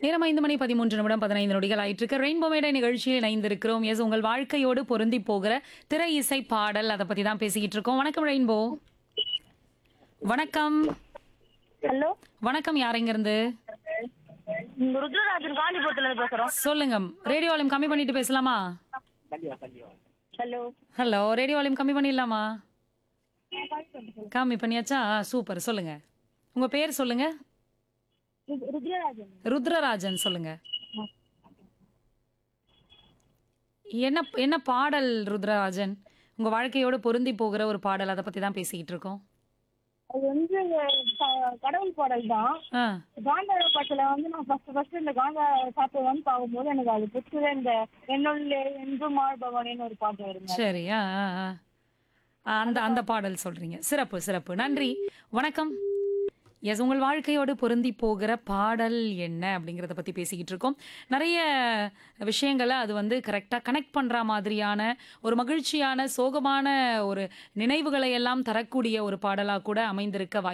நேரம் ஐந்து மணி பதிமூன்று நிமிடம் பதினைந்து நொடிகள் ஆயிட்டிருக்கு ரெயின்போ மேடை நிகழ்ச்சியில் இணைந்திருக்கிறோம் எஸ் உங்கள் வாழ்க்கையோடு பொருந்தி போகிற திரை இசை பாடல் அதை பத்தி தான் பேசிக்கிட்டு இருக்கோம் வணக்கம் ரெயின்போ வணக்கம் ஹலோ வணக்கம் யார் இங்க இருந்து ருத்ரராஜன் காந்திபுரத்துல இருந்து பேசுறோம் சொல்லுங்க ரேடியோ வால்யூம் கம்மி பண்ணிட்டு பேசலாமா ஹலோ ஹலோ ரேடியோ வால்யூம் கம்மி பண்ணிடலாமா கம்மி பண்ணியாச்சா சூப்பர் சொல்லுங்க உங்க பேர் சொல்லுங்க ருத்ரராஜன் ருத்ரராஜன் சொல்லுங்க என்ன என்ன பாடல் ருத்ரராஜன் உங்க வாழ்க்கையோட பொருந்தி போகிற ஒரு பாடல் அதை பத்தி தான் பேசிக்கிட்டு இருக்கோம் அது வந்து க- கடவுள் பாடல் தான் ஆ காந்தார பாட்டுல வந்து நான் ஃபர்ஸ்ட் ஃபர்ஸ்ட் இந்த காந்தார பாட்டு வந்து பார்க்கும்போது எனக்கு அது பிடிச்சது இந்த என்னுள்ளே என்று மாழ்பவனேன்னு ஒரு பாட்டு வருங்க சரி ஆ ஆ, ஆ. ஆ, அந்த அந்த பாடல் சொல்றீங்க சிறப்பு சிறப்பு நன்றி வணக்கம் எஸ் உங்கள் வாழ்க்கையோடு பொருந்தி போகிற பாடல் என்ன அப்படிங்கிறத பற்றி பேசிக்கிட்டு இருக்கோம் நிறைய விஷயங்களை அது வந்து கரெக்டாக கனெக்ட் பண்ணுற மாதிரியான ஒரு மகிழ்ச்சியான சோகமான ஒரு நினைவுகளை எல்லாம் தரக்கூடிய ஒரு பாடலாக கூட அமைந்திருக்க வாய்ப்பு